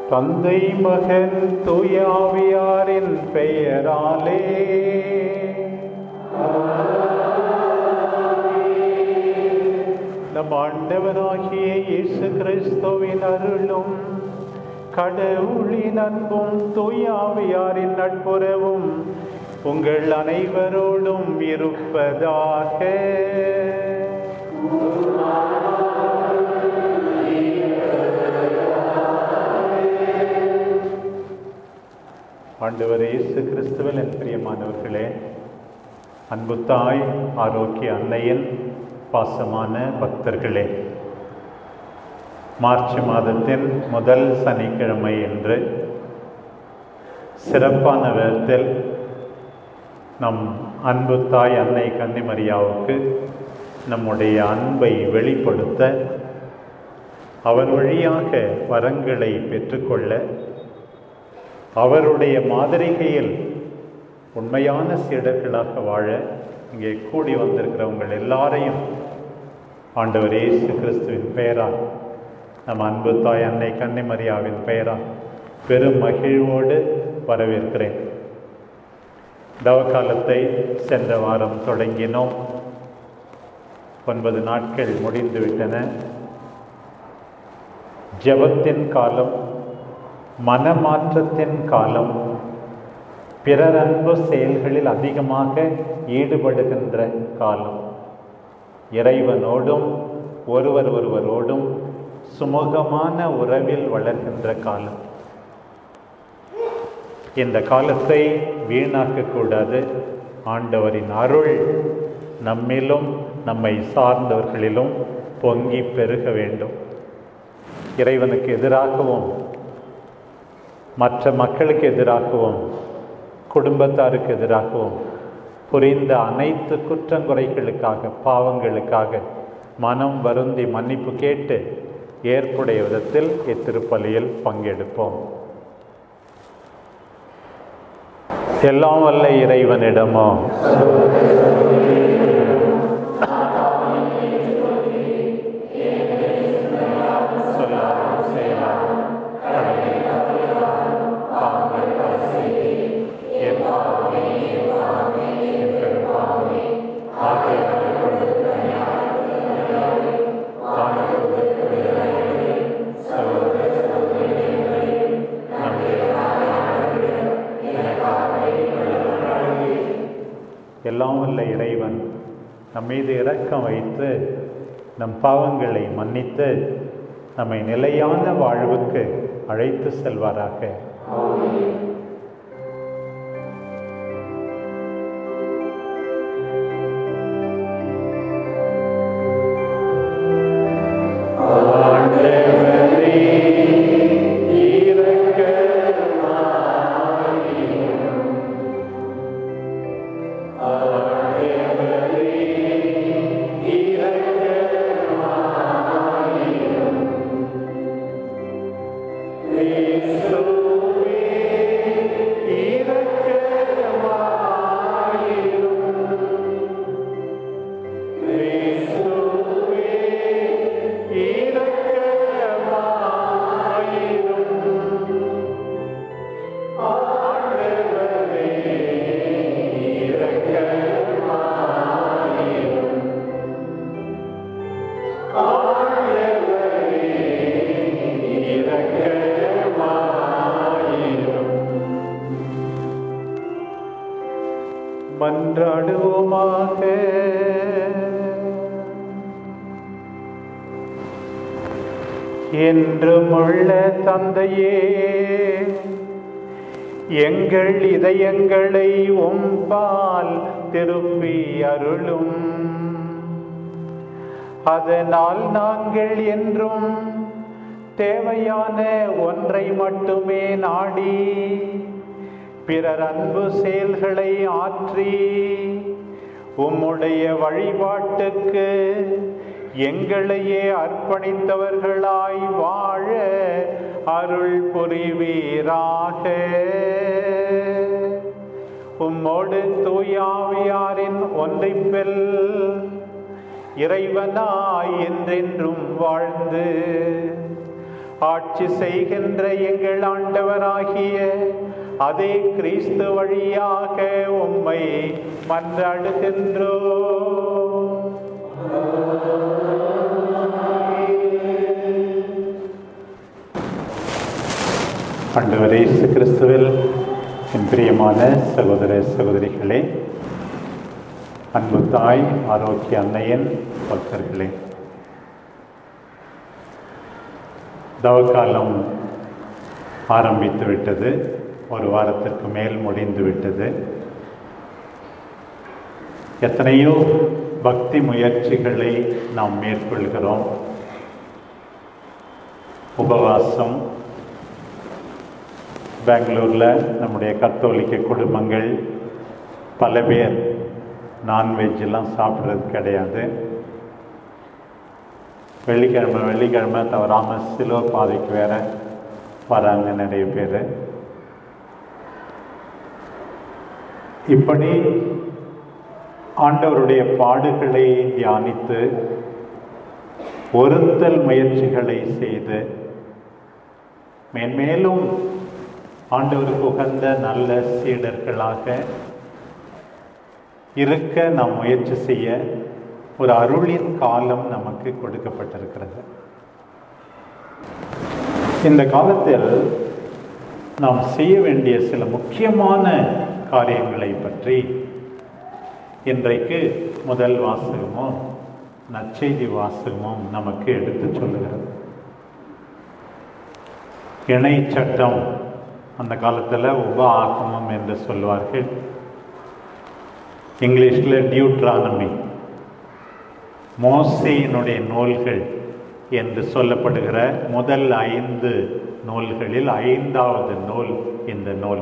தந்தை மகன் தூயாவியாரின் பெயராலே நம் ஆண்டவராகிய இயேசு கிறிஸ்துவின் அருளும் கடவுளின் அன்பும் தூயாவியாரின் நட்புறவும் உங்கள் அனைவரோடும் இருப்பதாக ஆண்டவர் இயேசு கிறிஸ்துவில் என் பிரியமானவர்களே அன்பு தாய் ஆரோக்கிய அன்னையின் பாசமான பக்தர்களே மார்ச் மாதத்தின் முதல் சனிக்கிழமை என்று சிறப்பான விதத்தில் நம் அன்பு தாய் அன்னை கன்னிமரியாவுக்கு நம்முடைய அன்பை வெளிப்படுத்த அவர் வழியாக வரங்களை பெற்றுக்கொள்ள அவருடைய மாதிரிகையில் உண்மையான சீடர்களாக வாழ இங்கே கூடி வந்திருக்கிறவங்கள் எல்லாரையும் ஆண்டவர் இயேசு கிறிஸ்துவின் பெயரால் நம் அன்பு தாய் அன்னை கன்னிமரியாவின் பெயரால் பெரும் மகிழ்வோடு வரவேற்கிறேன் தவக்காலத்தை சென்ற வாரம் தொடங்கினோம் ஒன்பது நாட்கள் முடிந்துவிட்டன ஜெபத்தின் காலம் மனமாற்றத்தின் காலம் பிறர் அன்பு செயல்களில் அதிகமாக ஈடுபடுகின்ற காலம் இறைவனோடும் ஒருவர் ஒருவரோடும் சுமூகமான உறவில் வளர்கின்ற காலம் இந்த காலத்தை வீணாக்கக்கூடாது ஆண்டவரின் அருள் நம்மிலும் நம்மை சார்ந்தவர்களிலும் பொங்கி பெருக வேண்டும் இறைவனுக்கு எதிராகவும் மற்ற மக்களுக்கு எதிராகவும் குடும்பத்தாருக்கு எதிராகவும் புரிந்த அனைத்து குற்றங்குறைகளுக்காக பாவங்களுக்காக மனம் வருந்தி மன்னிப்பு கேட்டு ஏற்புடைய விதத்தில் இத்திருப்பலியில் பங்கெடுப்போம் எல்லாம் வல்ல இறைவனிடமோ சொல்லாமல் செய்யலாம் பாவங்கள் பல செய்து என் பாவமே என் பாவமே என் பெரும்பாவமே ஆகியவற்றை கொண்டு சகோதர சகோதரிகளே நம்முடைய எல்லாம் வல்ல இறைவன் நம் மீது இரக்கம் வைத்து நம் பாவங்களை மன்னித்து நம்மை நிலையான வாழ்வுக்கு அழைத்து செல்வாராக ஆண்டவரே, இரக்கமாயிரும். ஆண்டவரே, இரக்கமாயிரும். இயேசுவே, இரக்கமாயிரும். இயேசுவே, இரக்கமாயிரும். ஆண்டவரே, இரக்கமாயிரும். ஆண்டவரே, இரக்கமாயிரும். மன்றாடுவோமாக என்றும் உள்ள தந்தையே எங்கள் இதயங்களை உம்பால் திருப்பி அருளும் அதனால் நாங்கள் என்றும் தேவையான ஒன்றை மட்டுமே நாடி பிறர் அன்பு செயல்களை ஆற்றி உம்முடைய வழிபாட்டுக்கு எங்களையே அர்ப்பணித்தவர்களாய் வாழ அருள் புரிவீராக உம்மோடு தூயாவியாரின் ஒன்றிப்பில் இறைவனாய் என்றென்றும் வாழ்ந்து ஆட்சி ஆட்சி செய்கின்ற எங்கள் ஆண்டவராகிய அதே கிறிஸ்து வழியாக உம்மை மன்றாடுகின்றோ ஆண்டவரே இயேசு கிறிஸ்துவில் என் பிரியமான சகோதர சகோதரிகளே அன்பு தாய் ஆரோக்கிய அன்னையன் பக்தர்களே தவக்காலம் ஆரம்பித்து விட்டது ஒரு வாரத்திற்கு மேல் முடிந்து விட்டது எத்தனையோ பக்தி முயற்சிகளை நாம் மேற்கொள்கிறோம் உபவாசம் பெங்களூரில் நம்முடைய கத்தோலிக்க குடும்பங்கள் பல பேர் நான்வெஜ்லாம் சாப்பிட்றது கிடையாது வெள்ளிக்கிழமை வெள்ளிக்கிழமை தவறாமல் சிலோ பாதைக்கு வேற வராங்க நிறைய பேர் இப்படி ஆண்டவருடைய பாடுகளை தியானித்து ஒருத்தல் முயற்சிகளை செய்து மேன்மேலும் ஆண்டவருக்கு உகந்த நல்ல சீடர்களாக இருக்க நாம் முயற்சி செய்ய ஒரு அருளின் காலம் நமக்கு கொடுக்கப்பட்டிருக்கிறது இந்த காலத்தில் நாம் செய்ய வேண்டிய சில முக்கியமான காரியங்களை பற்றி இன்றைக்கு முதல் வாசகமும் நற்செய்தி வாசகமும் நமக்கு எடுத்து சொல்லுகிறது இணை சட்டம் அந்த காலத்தில் உப ஆகமம் என்று சொல்வார்கள் இங்கிலீஷில் டியூட்ரானமி மோசையினுடைய நூல்கள் என்று சொல்லப்படுகிற முதல் ஐந்து நூல்களில் ஐந்தாவது நூல் இந்த நூல்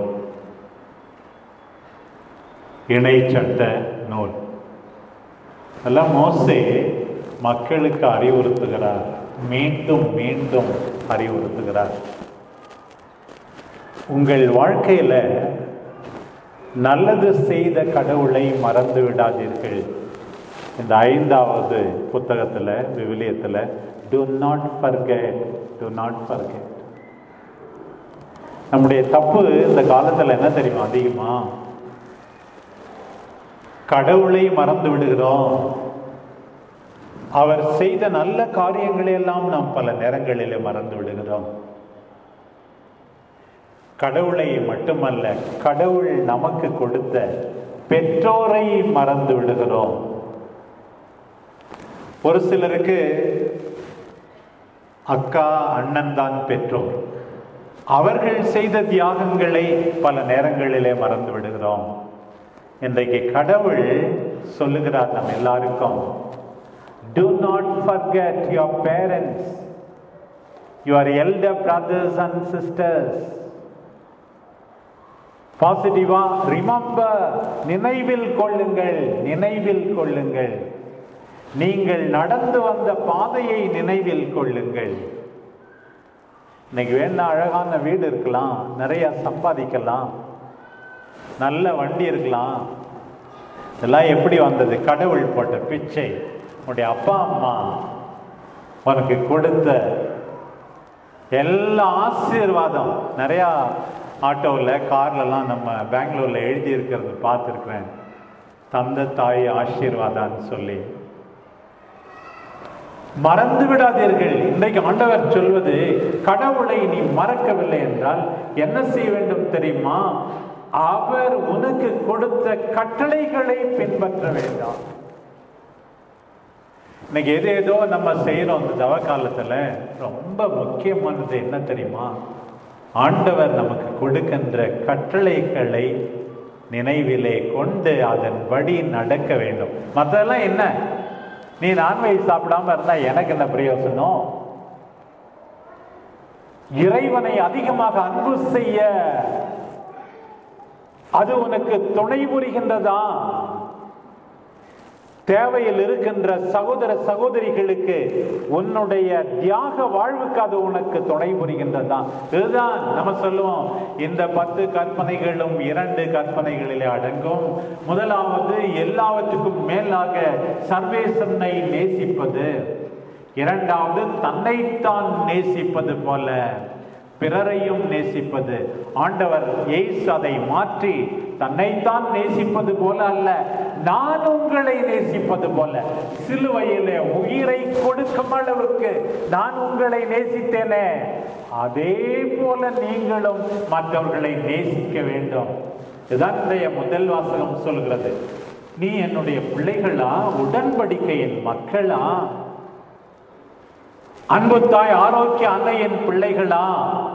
இணை சட்ட நூல் எல்லாம் மோசே மக்களுக்கு அறிவுறுத்துகிறார் மீண்டும் மீண்டும் அறிவுறுத்துகிறார் உங்கள் வாழ்க்கையில நல்லது செய்த கடவுளை மறந்து விடாதீர்கள் இந்த ஐந்தாவது புத்தகத்துல விவிலியத்துல do not forget do not forget நம்முடைய தப்பு இந்த காலத்துல என்ன தெரியுமா அதிகமா கடவுளை மறந்து விடுகிறோம் அவர் செய்த நல்ல காரியங்களை எல்லாம் நாம் பல நேரங்களிலே மறந்து விடுகிறோம் கடவுளை மட்டுமல்ல கடவுள் நமக்கு கொடுத்த பெற்றோரை மறந்து விடுகிறோம் ஒரு சிலருக்கு அக்கா அண்ணன் தான் பெற்றோர் அவர்கள் செய்த தியாகங்களை பல நேரங்களிலே மறந்து விடுகிறோம் இன்றைக்கு கடவுள் சொல்லுகிறார் நம்ம எல்லாருக்கும் do not forget your parents your elder brothers and sisters பாசிட்டிவா ரிமம்பர் நினைவில் கொள்ளுங்கள் நினைவில் கொள்ளுங்கள் நீங்கள் நடந்து வந்த பாதையை நினைவில் கொள்ளுங்கள் இன்னைக்கு வேணா அழகான வீடு இருக்கலாம் நிறைய சம்பாதிக்கலாம் நல்ல வண்டி இருக்கலாம் இதெல்லாம் எப்படி வந்தது கடவுள் போட்ட பிச்சை உன்னுடைய அப்பா அம்மா உனக்கு கொடுத்த எல்லா ஆசீர்வாதம் நிறையா ஆட்டோவில் கார்லலாம் நம்ம பெங்களூரில் எழுதி இருக்கிறது பார்த்துருக்குறேன் தந்த தாய் ஆசீர்வாதான்னு சொல்லி மறந்து விடாதீர்கள் இன்றைக்கு ஆண்டவர் சொல்வது கடவுளை நீ மறக்கவில்லை என்றால் என்ன செய்ய வேண்டும் தெரியுமா அவர் உனக்கு கொடுத்த கட்டளைகளை பின்பற்ற வேண்டாம் இன்னைக்கு எது ஏதோ நம்ம செய்யறோம் இந்த தவ காலத்துல ரொம்ப முக்கியமானது என்ன தெரியுமா ஆண்டவர் நமக்கு கொடுக்கின்ற கட்டளைகளை நினைவிலே கொண்டு அதன்படி நடக்க வேண்டும் மற்றதெல்லாம் என்ன நீ நான்வெஜ் சாப்பிடாம இருந்தா எனக்கு என்ன பிரயோசனம் இறைவனை அதிகமாக அன்பு செய்ய அது உனக்கு துணை புரிகின்றதா தேவையில் இருக்கின்ற சகோதர சகோதரிகளுக்கு உன்னுடைய தியாக வாழ்வுக்கு அது உனக்கு துணை புரிகின்றதா இதுதான் நம்ம சொல்லுவோம் இந்த பத்து கற்பனைகளும் இரண்டு கற்பனைகளிலே அடங்கும் முதலாவது எல்லாவற்றுக்கும் மேலாக சர்வேசனை நேசிப்பது இரண்டாவது தன்னைத்தான் நேசிப்பது போல பிறரையும் நேசிப்பது ஆண்டவர் இயேசு அதை மாற்றி தன்னைத்தான் நேசிப்பது போல அல்ல நான் உங்களை நேசிப்பது போல சிலுவையிலே உயிரை கொடுக்கும் அளவுக்கு நான் உங்களை நேசித்தேனே அதே போல நீங்களும் மற்றவர்களை நேசிக்க வேண்டும் இதுதான் இன்றைய முதல் வாசகம் சொல்கிறது நீ என்னுடைய பிள்ளைகளா உடன்படிக்கையின் மக்களா அன்பு தாய் ஆரோக்கிய அன்னையின் பிள்ளைகளா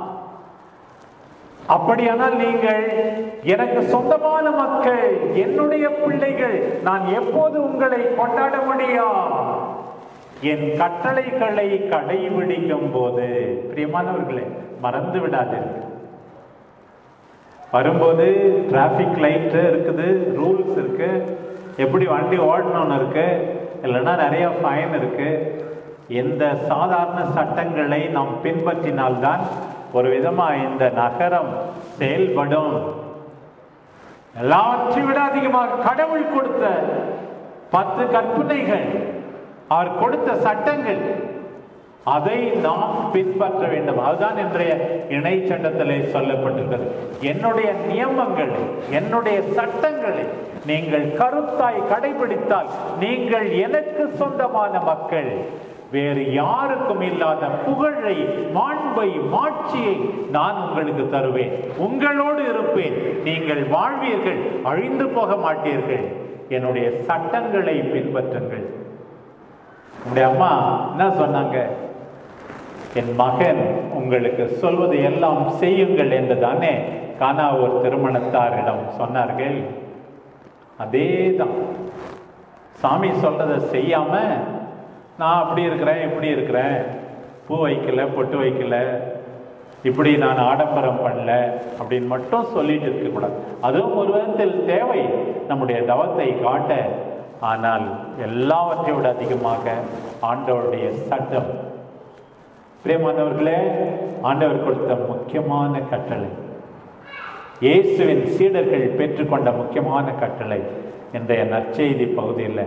அப்படியானால் நீங்கள் எனக்கு சொந்தமான மக்கள் என்னுடைய பிள்ளைகள் நான் எப்போது உங்களை கொண்டாட முடியும் என் கட்டளைகளை கடைபிடிக்கும் போது பிரியமானவர்களே மறந்து விடாதீர்கள் வரும்போது டிராஃபிக் லைட்டு இருக்குது ரூல்ஸ் இருக்கு எப்படி வண்டி ஓடணும்னு இருக்கு இல்லைன்னா நிறைய ஃபைன் இருக்கு இந்த சாதாரண சட்டங்களை நாம் பின்பற்றினால்தான் ஒரு விதமா இந்த நகரம் செயல்படும் எல்லாவற்றை விட அதிகமாக கடவுள் கொடுத்த பத்து கற்பனைகள் அவர் கொடுத்த சட்டங்கள் அதை நாம் பின்பற்ற வேண்டும் அதுதான் இன்றைய இணை சட்டத்திலே சொல்லப்பட்டிருக்கிறது என்னுடைய நியமங்களை என்னுடைய சட்டங்களை நீங்கள் கருத்தாய் கடைபிடித்தால் நீங்கள் எனக்கு சொந்தமான மக்கள் வேறு யாருக்கும் இல்லாத புகழை மாண்பை மாட்சியை நான் உங்களுக்கு தருவேன் உங்களோடு இருப்பேன் நீங்கள் வாழ்வீர்கள் அழிந்து போக மாட்டீர்கள் என்னுடைய சட்டங்களை பின்பற்றுங்கள் உங்களுடைய அம்மா என்ன சொன்னாங்க என் மகன் உங்களுக்கு சொல்வது எல்லாம் செய்யுங்கள் என்று தானே கானா ஒரு திருமணத்தாரிடம் சொன்னார்கள் அதேதான் சாமி சொல்றதை செய்யாம நான் அப்படி இருக்கிறேன் இப்படி இருக்கிறேன் பூ வைக்கல பொட்டு வைக்கல இப்படி நான் ஆடம்பரம் பண்ணல அப்படின்னு மட்டும் சொல்லிட்டு இருக்கக்கூடாது அதுவும் ஒரு விதத்தில் தேவை நம்முடைய தவத்தை காட்ட ஆனால் எல்லாவற்றை விட அதிகமாக ஆண்டவருடைய சட்டம் பிரியமானவர்களே ஆண்டவர் கொடுத்த முக்கியமான கட்டளை இயேசுவின் சீடர்கள் பெற்றுக்கொண்ட முக்கியமான கட்டளை இன்றைய நற்செய்தி பகுதியில்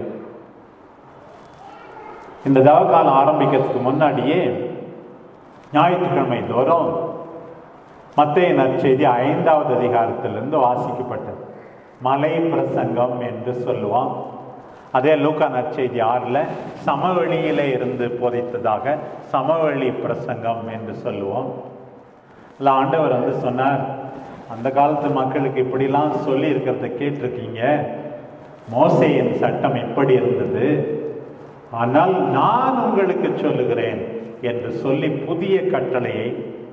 இந்த தவக்காலம் ஆரம்பிக்கிறதுக்கு முன்னாடியே ஞாயிற்றுக்கிழமை தோறும் மத்திய நற்செய்தி ஐந்தாவது அதிகாரத்திலிருந்து வாசிக்கப்பட்டது மலை பிரசங்கம் என்று சொல்லுவான் அதே லூக்கா நற்செய்தி ஆறில் சமவெளியில இருந்து போதித்ததாக சமவெளி பிரசங்கம் என்று சொல்லுவோம் இல்லை ஆண்டவர் வந்து சொன்னார் அந்த காலத்து மக்களுக்கு இப்படிலாம் சொல்லி இருக்கிறத கேட்டிருக்கீங்க மோசையின் சட்டம் இப்படி இருந்தது ஆனால் நான் உங்களுக்கு சொல்லுகிறேன் என்று சொல்லி புதிய கட்டளையை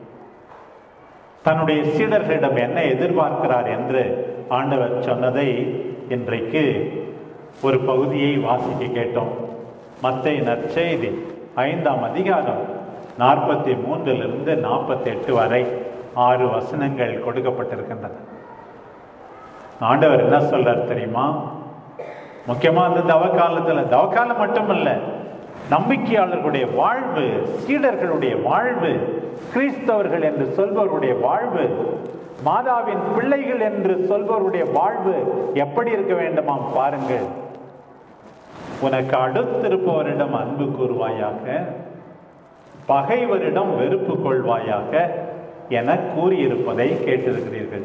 தன்னுடைய சீடர்களிடம் என்ன எதிர்பார்க்கிறார் என்று ஆண்டவர் சொன்னதை இன்றைக்கு ஒரு பகுதியை வாசிக்க கேட்டோம் மத்திய நற்செய்தி ஐந்தாம் அதிகாரம் நாற்பத்தி மூன்றிலிருந்து நாற்பத்தி எட்டு வரை ஆறு வசனங்கள் கொடுக்கப்பட்டிருக்கின்றன ஆண்டவர் என்ன சொல்றார் தெரியுமா முக்கியமா அந்த தவக்காலத்துல தவக்காலம் மட்டுமல்ல நம்பிக்கையாளர்களுடைய வாழ்வு சீடர்களுடைய வாழ்வு கிறிஸ்தவர்கள் என்று சொல்பவருடைய வாழ்வு மாதாவின் பிள்ளைகள் என்று சொல்பவருடைய வாழ்வு எப்படி இருக்க வேண்டுமாம் பாருங்கள் உனக்கு அடுத்திருப்பவரிடம் அன்பு கூறுவாயாக பகைவரிடம் வெறுப்பு கொள்வாயாக என கூறியிருப்பதை கேட்டிருக்கிறீர்கள்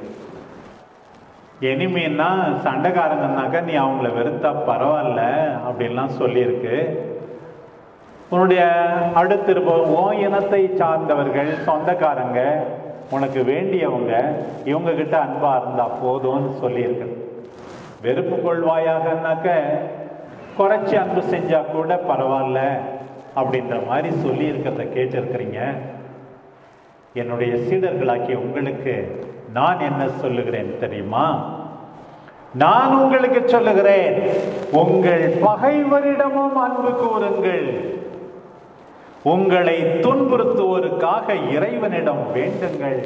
எனிமீன்னா சண்டைக்காரங்கன்னாக்கா நீ அவங்கள வெறுத்தா பரவாயில்ல அப்படின்லாம் சொல்லியிருக்கு உன்னுடைய அடுத்திருப்பவர் உன் இனத்தை சார்ந்தவர்கள் சொந்தக்காரங்க உனக்கு வேண்டியவங்க இவங்க கிட்ட அன்பா இருந்தா போதும்னு சொல்லியிருக்கு வெறுப்பு கொள்வாயாகனாக்க குறைச்சி அன்பு செஞ்சா கூட பரவாயில்ல அப்படின்ற மாதிரி சொல்லி இருக்கிறத கேட்டிருக்கிறீங்க என்னுடைய சீடர்களாக்கிய உங்களுக்கு நான் என்ன சொல்லுகிறேன் தெரியுமா நான் உங்களுக்கு சொல்லுகிறேன் உங்கள் பகைவரிடமும் அன்பு கூறுங்கள் உங்களை துன்புறுத்துவோருக்காக இறைவனிடம் வேண்டுங்கள்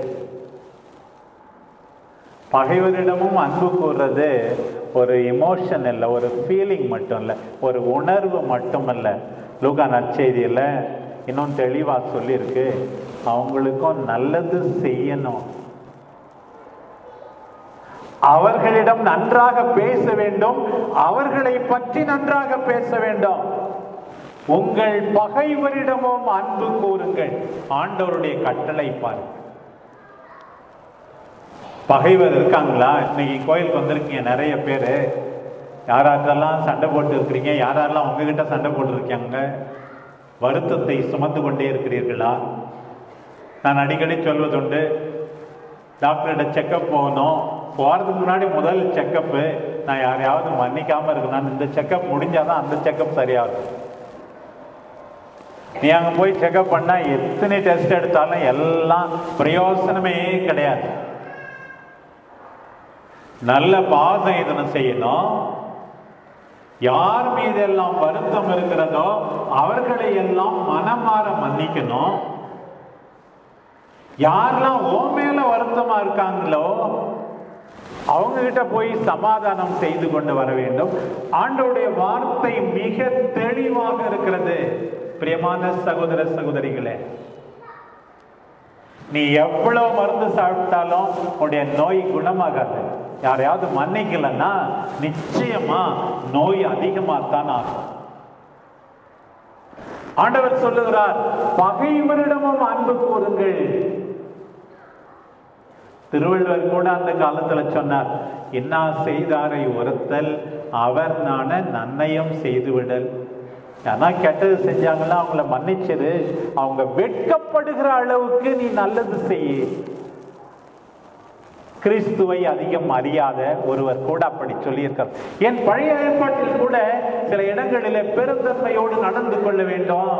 பகைவரிடமும் அன்பு கூறுறது ஒரு இமோஷன் இல்லை ஒரு ஃபீலிங் மட்டும் இல்லை ஒரு உணர்வு மட்டும் இல்லை லூகா நற்செய்தியில் இன்னும் தெளிவாக சொல்லியிருக்கு அவங்களுக்கும் நல்லது செய்யணும் அவர்களிடம் நன்றாக பேச வேண்டும் அவர்களை பற்றி நன்றாக பேச வேண்டும் உங்கள் பகைவரிடமும் அன்பு கூறுங்கள் ஆண்டவருடைய கட்டளை பாருங்க பகைவர் இருக்காங்களா இன்னைக்கு கோயிலுக்கு வந்திருக்கீங்க நிறைய பேர் யாராட்டெல்லாம் சண்டை போட்டு இருக்கிறீங்க யாரெல்லாம் உங்ககிட்ட சண்டை போட்டுருக்காங்க வருத்தத்தை சுமந்து கொண்டே இருக்கிறீர்களா நான் அடிக்கடி சொல்வதுண்டு டாக்டர்கிட்ட செக்கப் போகணும் போகிறதுக்கு முன்னாடி முதல் செக்கப்பு நான் யாரையாவது மன்னிக்காம இருக்கணும் இந்த செக்கப் முடிஞ்சாதான் அந்த செக்கப் சரியாகும் நீ அங்கே போய் செக்கப் பண்ணா எத்தனை டெஸ்ட் எடுத்தாலும் எல்லாம் பிரயோசனமே கிடையாது நல்ல பாசம் செய்யணும் யார் மீதெல்லாம் வருத்தம் இருக்கிறதோ அவர்களை எல்லாம் மனமாற மன்னிக்கணும் யாரெல்லாம் ஓ மேல வருத்தமா இருக்காங்களோ அவங்க கிட்ட போய் சமாதானம் செய்து கொண்டு வர வேண்டும் ஆண்டோடைய வார்த்தை மிக தெளிவாக இருக்கிறது பிரியமான சகோதர சகோதரிகளே நீ எவ்வளவு மருந்து சாப்பிட்டாலும் உன்னுடைய நோய் குணமாகாது யாரையாவது மன்னிக்கலன்னா நிச்சயமா நோய் அதிகமாகத்தான் ஆகும் ஆண்டவர் சொல்லுகிறார் பகைவரிடமும் அன்பு கூறுங்கள் திருவள்ளுவர் கூட அந்த காலத்துல சொன்னார் என்ன செய்தாரை ஒருத்தல் அவர் நான நன்னயம் செய்துவிடல் ஆனா கெட்டது செஞ்சாங்கன்னா அவங்கள மன்னிச்சிரு அவங்க வெட்கப்படுகிற அளவுக்கு நீ நல்லது செய்ய கிறிஸ்துவை அதிகம் அறியாத ஒருவர் கூட அப்படி சொல்லியிருக்கார் என் பழைய ஏற்பாட்டில் கூட சில இடங்களிலே பெருந்தன்மையோடு நடந்து கொள்ள வேண்டும்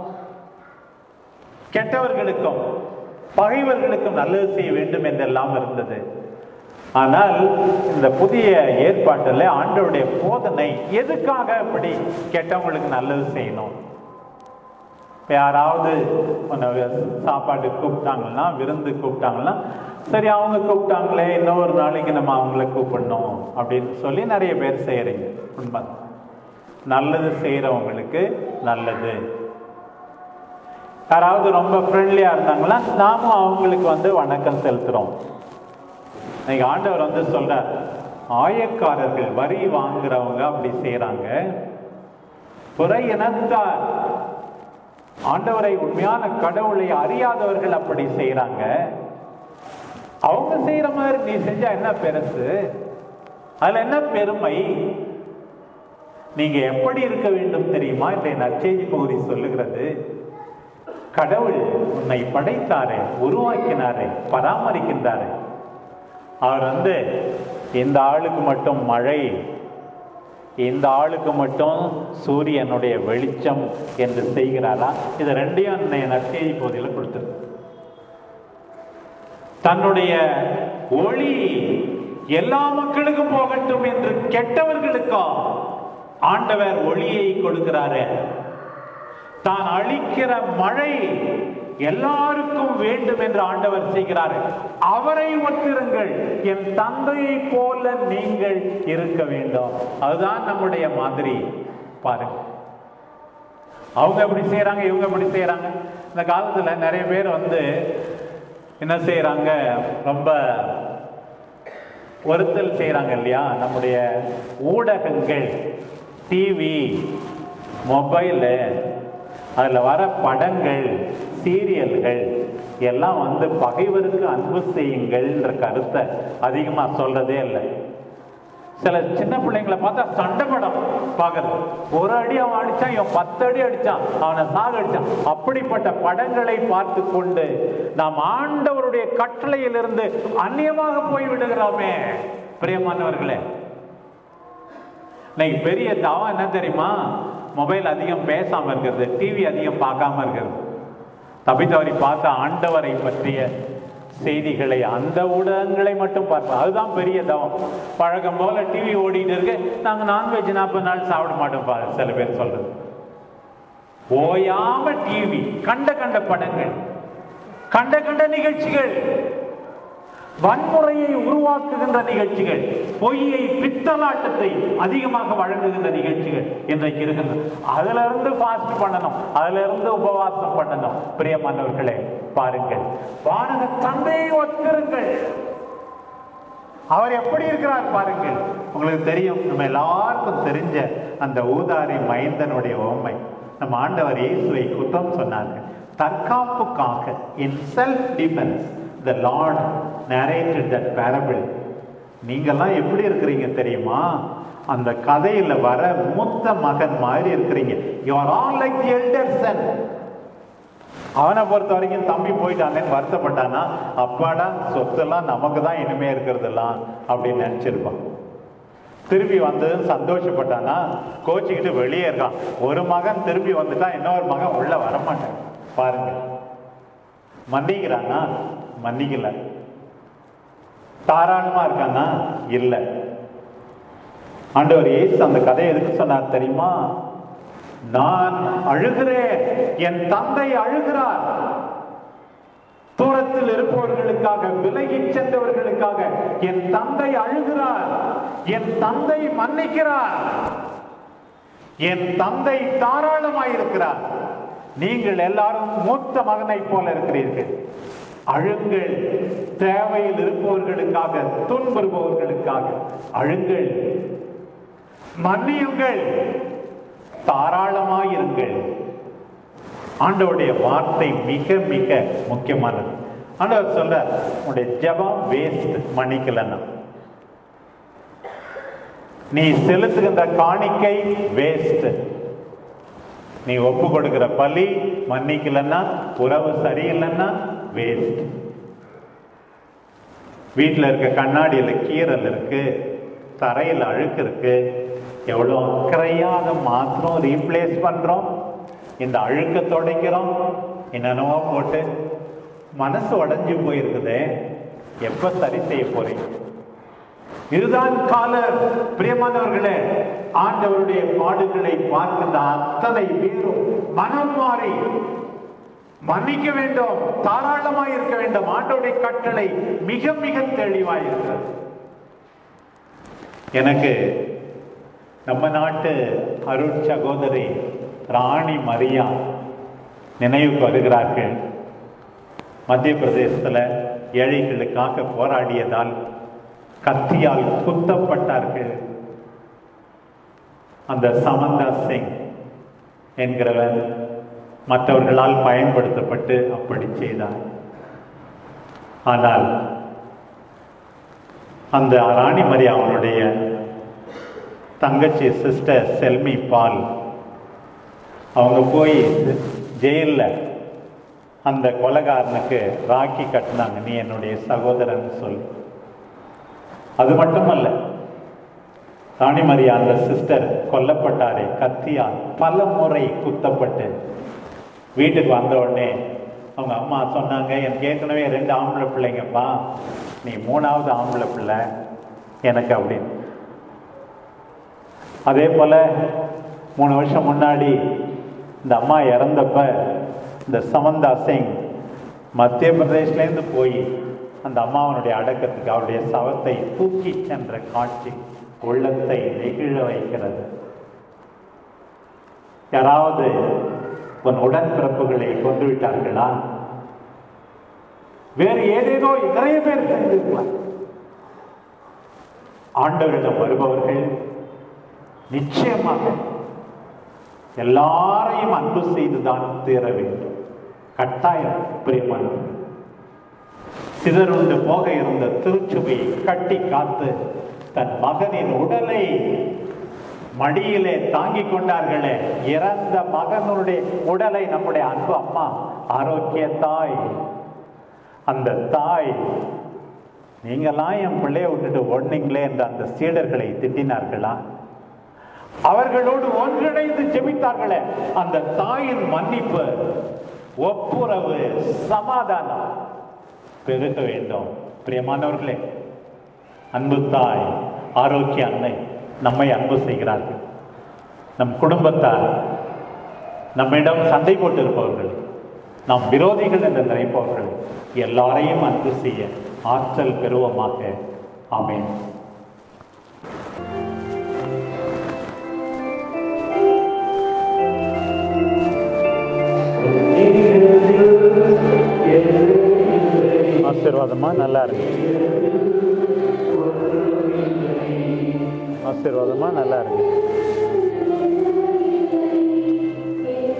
கெட்டவர்களுக்கும் பகைவர்களுக்கும் நல்லது செய்ய வேண்டும் என்றெல்லாம் இருந்தது ஆனால் இந்த புதிய ஏற்பாட்டில் ஆண்டவருடைய போதனை எதுக்காக அப்படி கெட்டவங்களுக்கு நல்லது செய்யணும் யாராவது சாப்பாடு கூப்பிட்டாங்கன்னா விருந்து கூப்பிட்டாங்கன்னா சரி அவங்க கூப்பிட்டாங்களே இன்னொரு நாளைக்கு நம்ம அவங்கள கூப்பிடணும் அப்படின்னு சொல்லி நிறைய பேர் செய்யறீங்க உண்மை நல்லது செய்யறவங்களுக்கு நல்லது யாராவது ரொம்ப ஃப்ரெண்ட்லியா இருந்தாங்களா நாமும் அவங்களுக்கு வந்து வணக்கம் செலுத்துறோம் இன்னைக்கு ஆண்டவர் வந்து சொல்றார் ஆயக்காரர்கள் வரி வாங்குறவங்க அப்படி செய்யறாங்க புற இனத்தார் ஆண்டவரை உண்மையான கடவுளை அறியாதவர்கள் அப்படி செய்யறாங்க அவங்க செய்யற மாதிரி நீ செஞ்சா என்ன பெருசு அதுல என்ன பெருமை நீங்க எப்படி இருக்க வேண்டும் தெரியுமா இன்றைய நற்செய்தி பகுதி சொல்லுகிறது கடவுள் உன்னை படைத்தாரே உருவாக்கினாரே பராமரிக்கின்றாரே அவர் வந்து இந்த ஆளுக்கு மட்டும் மழை இந்த ஆளுக்கு மட்டும் சூரியனுடைய வெளிச்சம் என்று செய்கிறாரா இது ரெண்டையும் நற்செய்தி பகுதியில் கொடுத்தது தன்னுடைய ஒளி எல்லா மக்களுக்கும் போகட்டும் என்று கெட்டவர்களுக்கும் ஆண்டவர் ஒளியை கொடுக்கிறாரு தான் அளிக்கிற மழை எல்லாருக்கும் வேண்டும் என்று ஆண்டவர் செய்கிறார் அவரை ஒத்திருங்கள் என் தந்தையை போல நீங்கள் இருக்க வேண்டும் அதுதான் நம்முடைய மாதிரி பாருங்க அவங்க எப்படி செய்யறாங்க இவங்க எப்படி செய்யறாங்க இந்த காலத்துல நிறைய பேர் வந்து என்ன செய்யறாங்க ரொம்ப ஒருத்தல் செய்யறாங்க இல்லையா நம்முடைய ஊடகங்கள் டிவி மொபைலு அதில் வர படங்கள் சீரியல்கள் எல்லாம் வந்து பகைவருக்கு அன்பு செய்யுங்கள்ன்ற கருத்தை அதிகமாக சொல்றதே இல்லை சில சின்ன பிள்ளைங்களை பார்த்தா சண்டை படம் பார்க்கறது ஒரு அடி அவன் அடிச்சான் இவன் பத்து அடி அடிச்சான் அவனை சாக அடிச்சான் அப்படிப்பட்ட படங்களை பார்த்து கொண்டு நாம் ஆண்டவருடைய கட்டளையிலிருந்து அந்நியமாக போய் விடுகிறோமே பிரியமானவர்களே இன்னைக்கு பெரிய தவம் என்ன தெரியுமா மொபைல் அதிகம் பேசாம இருக்கிறது டிவி அதிகம் பார்க்காம இருக்கிறது தப்பி தவறி பார்த்த ஆண்டவரை பற்றிய செய்திகளை அந்த ஊடகங்களை மட்டும் பார்ப்போம் அதுதான் பெரிய தவம் பழக்கம் போல டிவி ஓடிட்டு இருக்கு நாங்க நான்வெஜ் நாற்பது நாள் சாப்பிட மாட்டோம் பா- சில பேர் சொல்றது ஓயாம டிவி கண்ட கண்ட படங்கள் கண்ட கண்ட நிகழ்ச்சிகள் வன்முறையை உருவாக்குகின்ற நிகழ்ச்சிகள் பொய்யை பித்தலாட்டத்தை அதிகமாக வழங்குகின்ற நிகழ்ச்சிகள் இன்றைக்கு இருக்கின்றன அதுல இருந்து ஃபாஸ்ட் பண்ணணும் அதுல இருந்து உபவாசம் பண்ணணும் பிரியமானவர்களே பாருங்கள் வானக தந்தையை ஒத்திருங்கள் அவர் எப்படி இருக்கிறார் பாருங்கள் உங்களுக்கு தெரியும் நம்ம எல்லாருக்கும் தெரிஞ்ச அந்த ஊதாரி மைந்தனுடைய ஓமை நம்ம ஆண்டவர் இயேசுவை குற்றம் சொன்னார்கள் தற்காப்புக்காக in self defence the Lord narrated that parable நீங்கெல்லாம் எப்படி இருக்கிறீங்க தெரியுமா அந்த கதையில வர மூத்த மகன் மாதிரி இருக்கிறீங்க you are all like the elder son அவனை பொறுத்த வரைக்கும் தம்பி போயிட்டானேன்னு வருத்தப்பட்டானா அப்பாடா சொத்தெல்லாம் நமக்கு தான் இனிமே இருக்கிறதெல்லாம் அப்படின்னு நினைச்சிருப்பான் திரும்பி வந்ததுன்னு சந்தோஷப்பட்டானா கோச்சிக்கிட்டு வெளியே இருக்கான் ஒரு மகன் திரும்பி வந்துட்டா இன்னொரு மகன் உள்ள வரமாட்டான் பாருங்க மன்னிக்கிறானா மன்னிக்கல தாராளமா இருக்கானா இல்ல ஆண்டவர் இயேசு அந்த கதையை எதுக்கு சொன்னார் தெரியுமா நான் அழுகிறேன் என் தந்தை அழுகிறார் தூரத்தில் இருப்பவர்களுக்காக விலகிச் சென்றவர்களுக்காக என் தந்தை அழுகிறார் என் தந்தை மன்னிக்கிறார் என் தந்தை தாராளமாயிருக்கிறார் நீங்கள் எல்லாரும் மூத்த மகனை போல இருக்கிறீர்கள் அழுங்கள் தேவையில் இருப்பவர்களுக்காக துன்புறுபவர்களுக்காக அழுங்கள் மன்னியுங்கள் தாராளமாயிருங்கள் ஆண்டவருடைய வார்த்தை மிக மிக முக்கியமானது ஆண்டவர் சொல்றார் உன்னுடைய ஜெபம் வேஸ்ட் மன்னிக்கலன்னா நீ செலுத்துகின்ற காணிக்கை வேஸ்ட் நீ ஒப்பு கொடுக்கிற பலி மன்னிக்கலன்னா உறவு சரியில்லைன்னா வேஸ்ட் வீட்டில் இருக்க கண்ணாடியில் கீறல் இருக்கு தரையில் அழுக்கு இருக்கு எவ்வளோ அக்கறையா அதை மாத்திரம் ரீப்ளேஸ் பண்றோம் இந்த அழுக்க துடைக்கிறோம் என்னென்னவோ போட்டு மனசு உடைஞ்சு போயிருக்குதே எப்ப சரி செய்ய போறீங்க இதுதான் காலர் பிரியமானவர்களே ஆண்டவருடைய பாடுகளை பார்க்கின்ற அத்தனை பேரும் மனம் மாறி மன்னிக்க வேண்டும் தாராளமாய் இருக்க வேண்டும் ஆண்டவருடைய கட்டளை மிக மிக தெளிவாய் இருக்கிறது எனக்கு நம்ம நாட்டு அருட் சகோதரி ராணி மரியா நினைவுக்கு வருகிறார்கள் மத்திய பிரதேசத்துல ஏழைகளுக்காக போராடியதால் கத்தியால் குத்தப்பட்டார்கள் அந்த சமந்தா சிங் என்கிறவன் மற்றவர்களால் பயன்படுத்தப்பட்டு அப்படி செய்தார் ஆனால் அந்த ராணி மரியா அவனுடைய தங்கச்சி சிஸ்டர் செல்மி பால் அவங்க போய் ஜெயில்ல அந்த கொலகாரனுக்கு ராக்கி கட்டினாங்க நீ என்னுடைய சகோதரன் சொல்லி அது மட்டுமல்ல ராணிமரியா அந்த சிஸ்டர் கொல்லப்பட்டாரே கத்தியால் பல முறை குத்தப்பட்டு வீட்டுக்கு வந்த உடனே அவங்க அம்மா சொன்னாங்க எனக்கு ஏற்கனவே ரெண்டு ஆம்பளை பிள்ளைங்கப்பா நீ மூணாவது ஆம்பளை பிள்ளை எனக்கு அப்படின்னு அதே போல மூணு வருஷம் முன்னாடி இந்த அம்மா இறந்தப்ப இந்த சமந்தா சிங் மத்திய பிரதேஷ்லேருந்து போய் அந்த அம்மாவனுடைய அடக்கத்துக்கு அவருடைய சவத்தை தூக்கி சென்ற காட்சி உள்ளத்தை நெகிழ வைக்கிறது யாராவது உன் உடன்பிறப்புகளை கொண்டு விட்டார்களா வேறு ஏதேதோ நிறைய பேர் தெரிந்திருக்கலாம் ஆண்டவரிடம் வருபவர்கள் நிச்சயமாக எல்லாரையும் அன்பு செய்துதான் தீர வேண்டும் கட்டாயம் பிரியமானவர்கள் சிதறுண்டு போக இருந்த திருச்சுவையை கட்டி காத்து தன் மகனின் உடலை மடியிலே தாங்கிக் கொண்டார்களே இறந்த மகனுடைய உடலை நம்முடைய அன்பு அம்மா ஆரோக்கிய தாய் அந்த தாய் நீங்கெல்லாம் என் பிள்ளைய விட்டுட்டு ஓடுனீங்களே என்று அந்த சீடர்களை திட்டினார்களா அவர்களோடு ஒன்றிணைந்து ஜெபித்தார்களே அந்த தாயின் மன்னிப்பு ஒப்புரவு சமாதானம் பெருக வேண்டும் பிரியமானவர்களே அன்பு தாய் ஆரோக்கிய அன்னை நம்மை அன்பு செய்கிறார்கள் நம் குடும்பத்தார் நம்மிடம் சண்டை போட்டு இருப்பவர்கள் நாம் விரோதிகள் என்று நினைப்பவர்கள் எல்லாரையும் அன்பு செய்ய ஆற்றல் பெறுவோமாக ஆமென் ஆசீர்வாதமா நல்லா இருக்கு ஆசீர்வாதமா நல்லா இருக்கு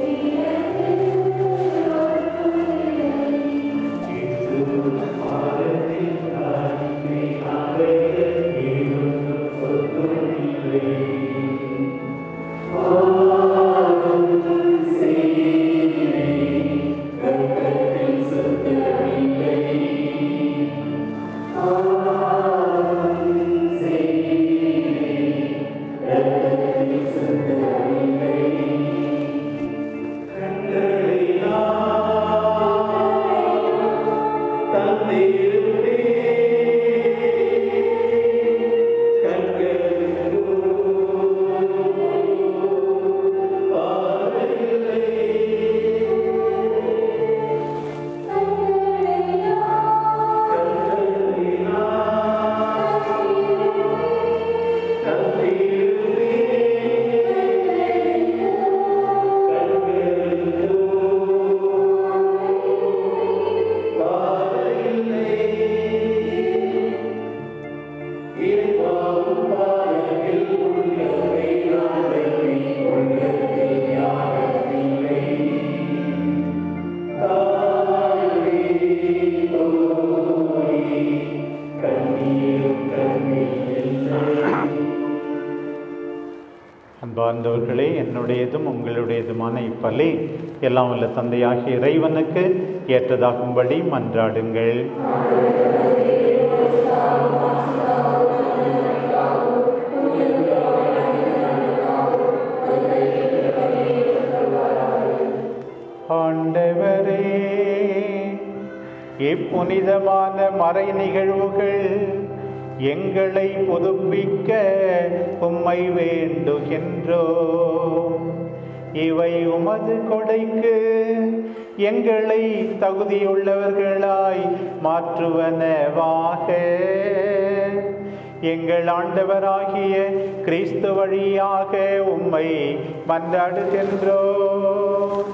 அன்பார்ந்தவர்களே என்னுடையதும் உங்களுடையதுமான இப்பலி எல்லாம் வல்ல தந்தையாகிய இறைவனுக்கு ஏற்றதாகும்படி மன்றாடுங்கள் ஆண்டவரே இப்புனிதமான மறை நிகழ்வுகள் எங்களை புதுப்பிக்க உம்மை வேண்டுகின்றோ இவை உமது கொடைக்கு எங்களை தகுதியுள்ளவர்களாய் மாற்றுவனவாக எங்கள் ஆண்டவராகிய கிறிஸ்து வழியாக உம்மை மன்றாடுகின்றோம்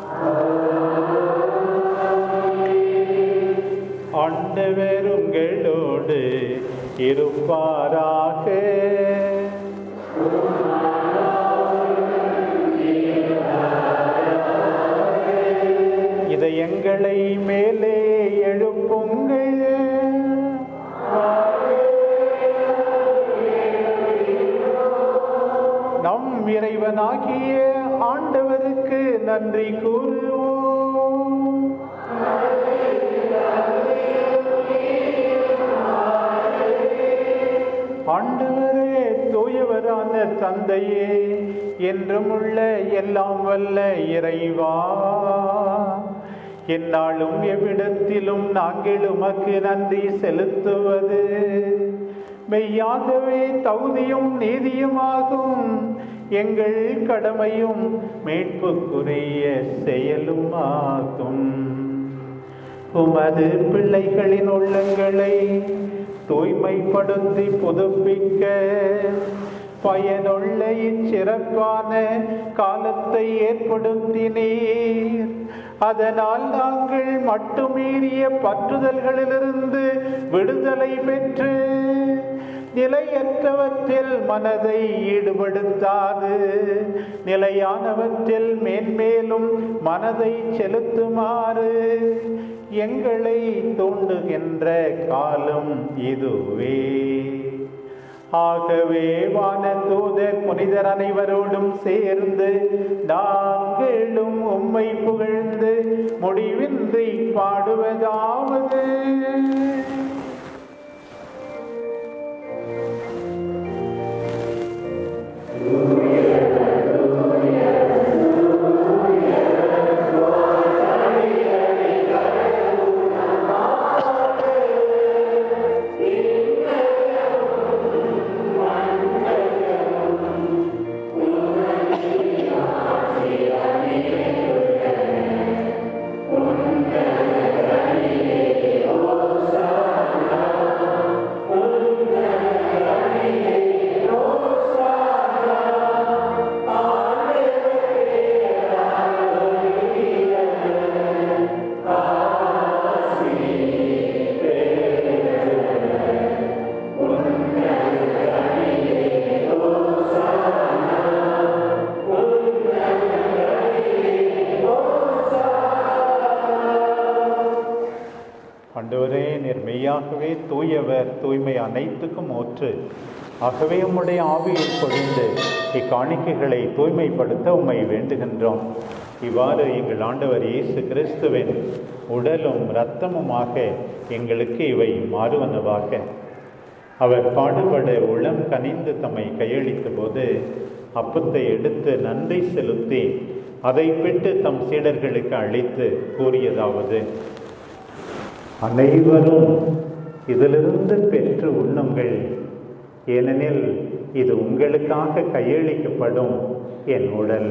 ஆண்டவர் உங்களோடு இருப்பாராக இதை எங்களை மேலே எழுப்புங்கள் நம் இறைவனாகிய ஆண்டவருக்கு நன்றி கூறுவோம் ஆண்டவரே தூயவரான தந்தையே என்றும் உள்ள எல்லாம் வல்ல இறைவா என்னாலும் எவ்விடத்திலும் நாங்கள் உமக்கு நன்றி செலுத்துவது மெய்யாகவே தகுதியும் நீதியுமாகும் எங்கள் கடமையும் மீட்புக்குரிய செயலும் ஆகும் உமது பிள்ளைகளின் உள்ளங்களை தூய்மைப்படுத்தி புதுப்பிக்க பயனுள்ள இச்சிறப்பான காலத்தை ஏற்படுத்தினீர் அதனால் நாங்கள் மட்டுமீறிய பற்றுதல்களிலிருந்து விடுதலை பெற்று நிலையற்றவற்றில் மனதை ஈடுபடுத்தாது நிலையானவற்றில் மேன்மேலும் மனதை செலுத்துமாறு எங்களை தூண்டுகின்ற காலம் இதுவே ஆகவே வான தூதர் புனிதர் அனைவரோடும் சேர்ந்து நாங்களும் உம்மை புகழ்ந்து முடிவின்றி பாடுவதாவது ஆண்டவரே நீர் மெய்யாகவே தூயவர் தூய்மை அனைத்துக்கும் ஊற்று ஆகவே உம்முடைய ஆவியில் பொழிந்து இக்காணிக்கைகளை தூய்மைப்படுத்த உம்மை வேண்டுகின்றோம் இவ்வாறு எங்கள் ஆண்டவர் இயேசு கிறிஸ்துவின் உடலும் இரத்தமுமாக எங்களுக்கு இவை மாறுவனவாக அவர் பாடுபட உளம் கனிந்து தம்மை கையளித்த போது அப்பத்தை எடுத்து நன்றி செலுத்தி அதை பெற்று தம் சீடர்களுக்கு அளித்து கூறியதாவது அனைவரும் இதிலிருந்து பெற்று உண்ணுங்கள் ஏனெனில் இது உங்களுக்காக கையளிக்கப்படும் என் உடல்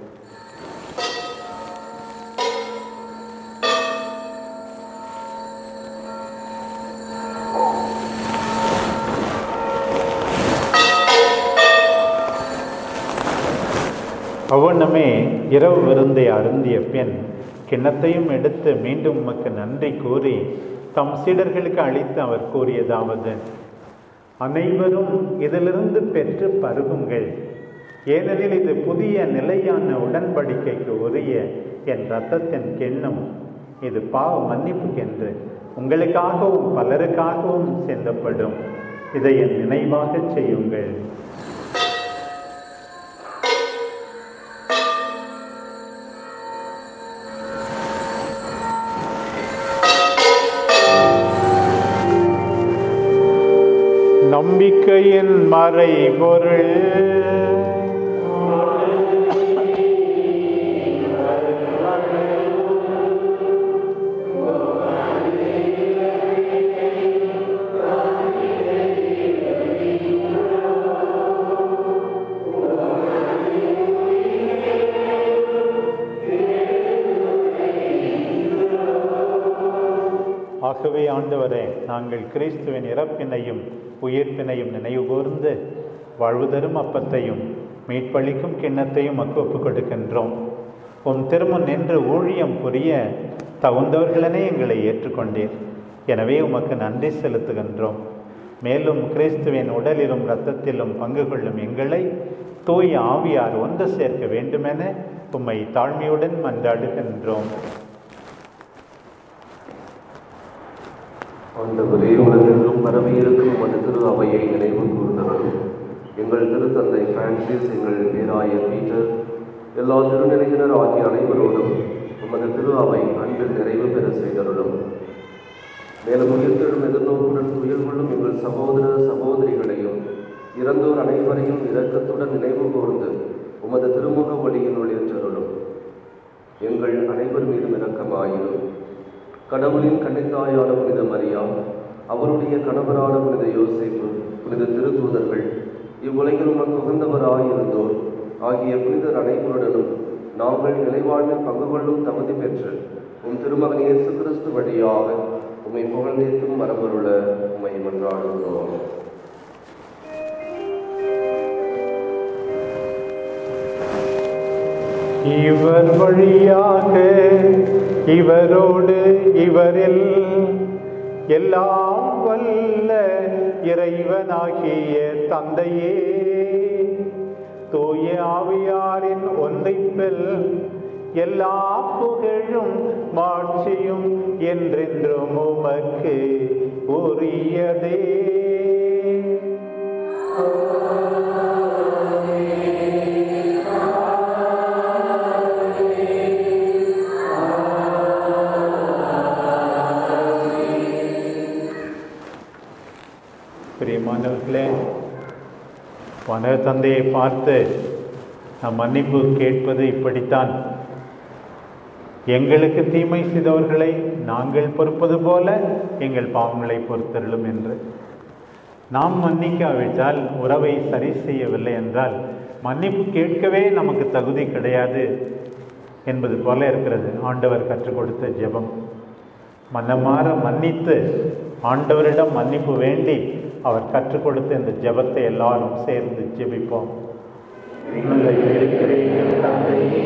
அவ்வண்ணமே இரவு விருந்தை அருந்திய பின் கிண்ணத்தையும் எடுத்து மீண்டும் உமக்கு நன்றி கூறி தம் சீடர்களுக்கு அளித்து அவர் கூறியதாவது அனைவரும் இதிலிருந்து பெற்று பருகுங்கள் ஏனெனில் இது புதிய நிலையான உடன்படிக்கைக்கு உரிய என் இரத்தத்தின் கிண்ணம் இது பாவ மன்னிப்புக்கென்று உங்களுக்காகவும் பலருக்காகவும் சிந்தப்படும் இதை என் நினைவாக செய்யுங்கள் நம்பிக்கையின் மறைபொருள் ஆகவே ஆண்டவரே நாங்கள் கிறிஸ்துவின் இறப்பினையும் உயிர்ப்பினையும் நினைவு கூர்ந்து வாழ்வு தரும் அப்பத்தையும் மீட்பளிக்கும் கிண்ணத்தையும் மக்கு ஒப்புக் கொடுக்கின்றோம் உம் திருமுன் நின்று ஊழியம் புரிய தகுந்தவர்களென எங்களை ஏற்றுக்கொண்டீர் எனவே உமக்கு நன்றி செலுத்துகின்றோம் மேலும் கிறிஸ்துவின் உடலிலும் இரத்தத்திலும் பங்கு கொள்ளும் எங்களை தூய ஆவியார் ஒன்று சேர்க்க வேண்டுமென உம்மை தாழ்மையுடன் மன்றாடுகின்றோம் ஆண்டவரே உலகெங்கும் பரவி இருக்கும் உமது திரு அவையை நினைவு கூர்ந்தவர் எங்கள் திருத்தந்தை பிரான்சிஸ் எங்கள் பேராயர் பீட்டர் எல்லா திருநிலையினர் ஆகிய அனைவரோடும் உமது திரு அவை அன்பில் நிறைவு பெற செய்தருளும் மேலும் உயிர்த்தெழும் எதிர்நோக்குடன் துயில் கொள்ளும் எங்கள் சகோதர சகோதரிகளையும் இறந்தோர் அனைவரையும் இரக்கத்துடன் நினைவு கூர்ந்து உமது திருமுக ஒளியினுள் ஏற்றருளும் எங்கள் அனைவர் மீதும் இரக்கமாயிரும் கடவுளின் கன்னித்தாயான புனித மரியா அவருடைய கணவரான புனித யோசேப்பு புனித திருத்தூதர்கள் இவ்வுலகில் உமக்கு உகந்தவராயிருந்தோர் ஆகிய புனிதர் அனைவருடனும் நாங்கள் நிலைவாழ்வில் பங்கு கொள்ளும் தகுதி பெற்று உம் திருமகன் இயேசு கிறிஸ்து வழியாக உம்மை புகழ்ந்தேற்றும் மரபருள உம்மை மன்றாடுகிறோம் இவர் வழியாக இவரோடு இவரில் எல்லாம் வல்ல இறைவனாகிய தந்தையே தூய ஆவியாரின் ஒன்றைப்பில் எல்லா புகழும் மாட்சியும் என்றென்றும் உமக்கு உரியதே பிரியமானவர்களே வன தந்தையை பார்த்து நாம் மன்னிப்பு கேட்பது இப்படித்தான் எங்களுக்கு தீமை செய்தவர்களை நாங்கள் பொறுப்பது போல எங்கள் பாவங்களை பொறுத்தருளும் என்று நாம் மன்னிக்காவிட்டால் உறவை சரி செய்யவில்லை என்றால் மன்னிப்பு கேட்கவே நமக்கு தகுதி கிடையாது என்பது போல இருக்கிறது ஆண்டவர் கற்றுக் கொடுத்த ஜெபம் மனமாற மன்னித்து ஆண்டவரிடம் மன்னிப்பு வேண்டி அவர் கற்றுக் கொடுத்த இந்த ஜெபத்தை எல்லாரும் சேர்ந்து ஜெபிப்போம் உங்களை இருக்கிறேன் என் தந்தையே,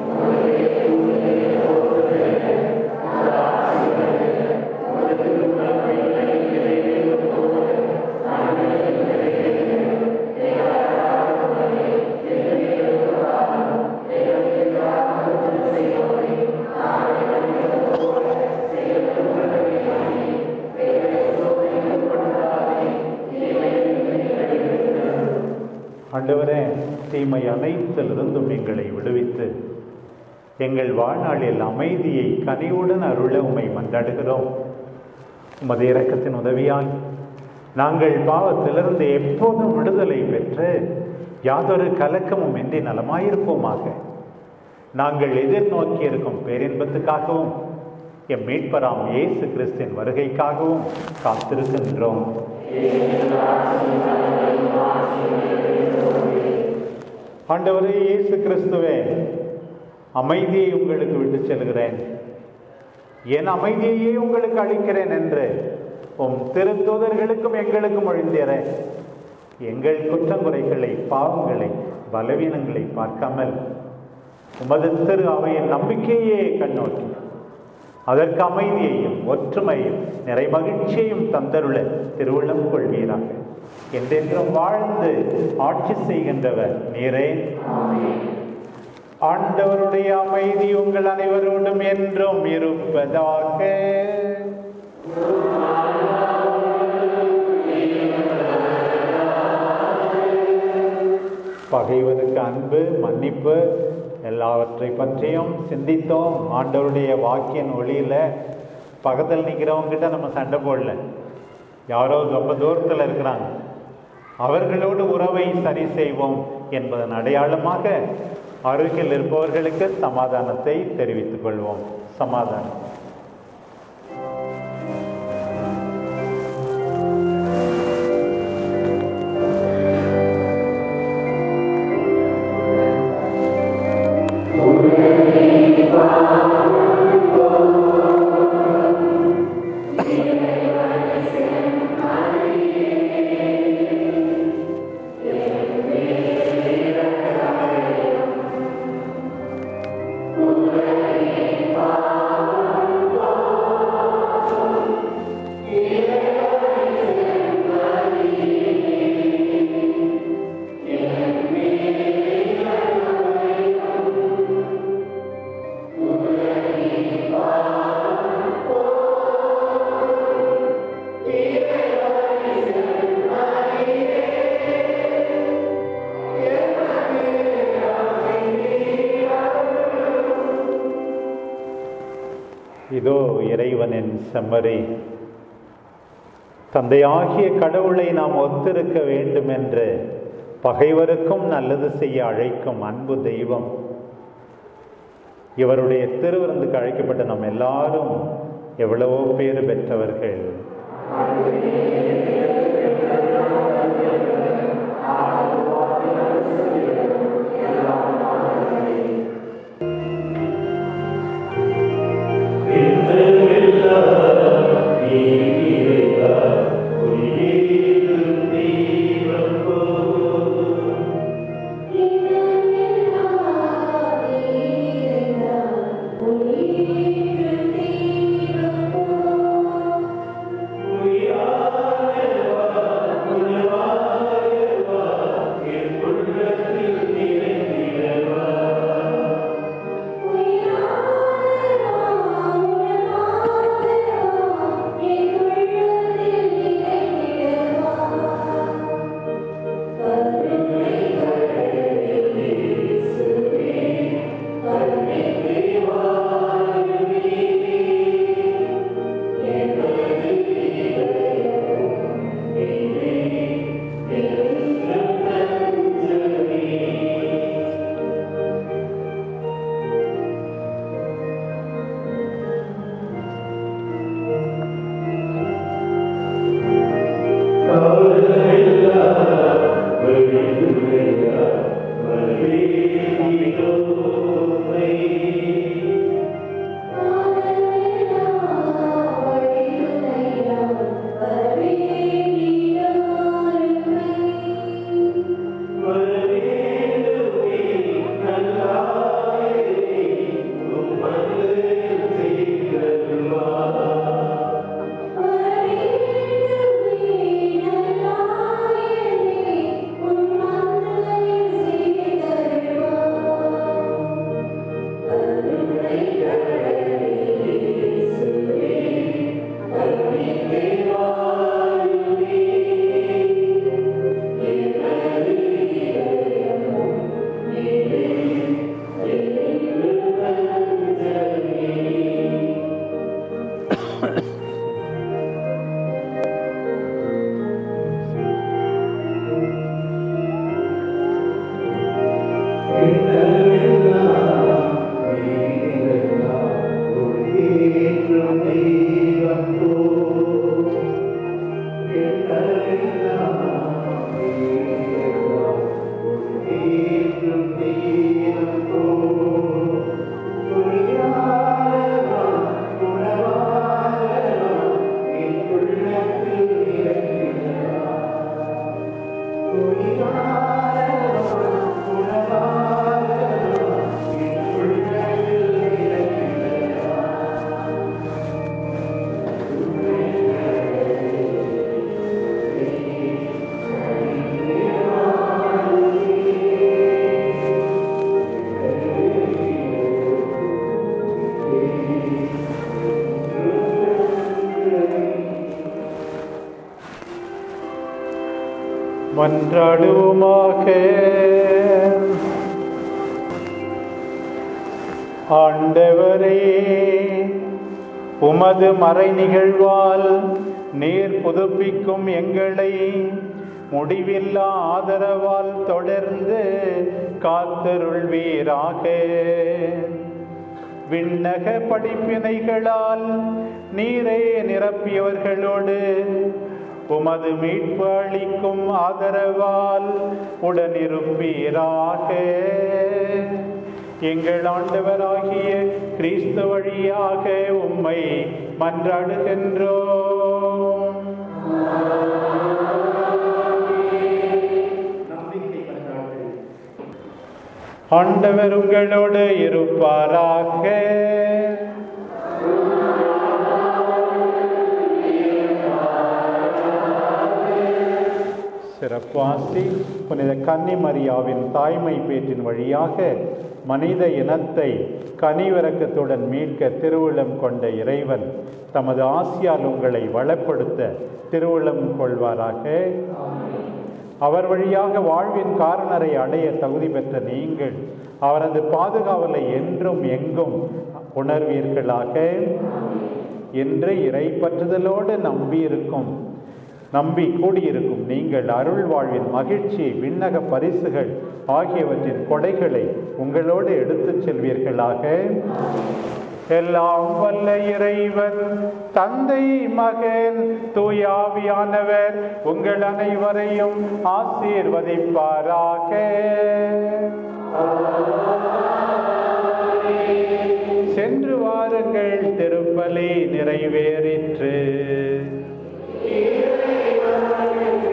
ஆண்டவரே தீமை அனைத்திலிருந்தும் எங்களை விடுவித்து எங்கள் வாழ்நாளில் அமைதியை கனிவுடன் அருள உம்மை மன்றாடுகிறோம் உமது இரக்கத்தின் உதவியால் நாங்கள் பாவத்திலிருந்து எப்போதும் விடுதலை பெற்று யாதொரு கலக்கமும் இன்றி நலமாயிருப்போமாக நாங்கள் எதிர்நோக்கி இருக்கும் பேரின்பத்துக்காகவும் எம் மீட்பராம் இயேசு கிறிஸ்தின் வருகைக்காகவும் காத்திருக்கின்றோம் ஆண்டவரே இயேசு கிறிஸ்துவே அமைதியை உங்களுக்கு விட்டு செல்கிறேன் என் அமைதியையே உங்களுக்கு அளிக்கிறேன் என்று உம் திருத்தூதர்களுக்கும் எங்களுக்கும் ஒழிந்தேறேன் எங்கள் குற்றங்குறைகளை பாவங்களை பலவீனங்களை பார்க்காமல் உமது திரு அவையின் நம்பிக்கையே கண்ணோக்கி அதற்கு அமைதியையும் ஒற்றுமையும் நிறை மகிழ்ச்சியையும் தந்தருள திருவுள்ளம் கொள்வீராக என்றென்றும் வாழ்ந்து ஆட்சி செய்கின்றவர் நீரே ஆண்டவருடைய அமைதி உங்கள் அனைவரோடும் என்றும் இருப்பதாக பகைவனுக்கு அன்பு மன்னிப்பு எல்லாவற்றை பற்றியும் சிந்தித்தோம் ஆண்டவருடைய வாக்கியின் ஒளியில பக்கத்தில் நிற்கிறவங்க கிட்ட நம்ம சண்டை போடல யாரோ ரொம்ப தூரத்தில் இருக்கிறாங்க அவர்களோடு உறவை சரி செய்வோம் என்பதன் அடையாளமாக அருகில் இருப்பவர்களுக்கு சமாதானத்தை தெரிவித்துக் கொள்வோம் சமாதானம் இதோ இறைவனின் செம்மறி தந்தையாகிய கடவுளை நாம் ஒத்திருக்க வேண்டும் என்று பகைவருக்கும் நல்லது செய்ய அழைக்கும் அன்பு தெய்வம் இவருடைய திருவிருந்துக்கு அழைக்கப்பட்ட நாம் எல்லாரும் எவ்வளவோ பேறு பெற்றவர்கள் மன்றாடுவோமாக ஆண்டவரே உமது மறை நிகழ்வால் நீர் புதுப்பிக்கும் எங்களை முடிவில்லா ஆதரவால் தொடர்ந்து காத்தருள்வீராக விண்ணக படிப்பினைகளால் நீரே நிரப்பியவர்களோடு உமது மீட்பு அளிக்கும் ஆதரவால் உடனிருப்பீராக எங்கள் ஆண்டவராகிய கிறிஸ்து வழியாக உம்மை மன்றாடுகின்றோம் ஆண்டவர் உங்களோடு இருப்பாராக சிறப்பாசி புனித கன்னி மரியாவின் தாய்மை பேற்றின் வழியாக மனித இனத்தை கனிவிறக்கத்துடன் மீட்க திருவுளம் கொண்ட இறைவன் தமது ஆசியால் உங்களை வளப்படுத்த திருவுளம் கொள்வாராக அவர் வழியாக வாழ்வின் காரணரை அடைய தகுதி பெற்ற நீங்கள் அவரது பாதுகாவலை என்றும் எங்கும் உணர்வீர்களாக என்று இறை பற்றுதலோடு நம்பியிருக்கும் நம்பி கூடியிருக்கும் நீங்கள் அருள் வாழ்வின் மகிழ்ச்சி விண்ணக பரிசுகள் ஆகியவற்றின் கொடைகளை உங்களோடு எடுத்துச் செல்வீர்களாக எல்லாம் வல்ல இறைவன் தந்தை மகன் தூயாவியானவர் உங்கள் அனைவரையும் ஆசீர்வதிப்பாராக சென்று வாருங்கள் திருப்பலி நிறைவேறிற்று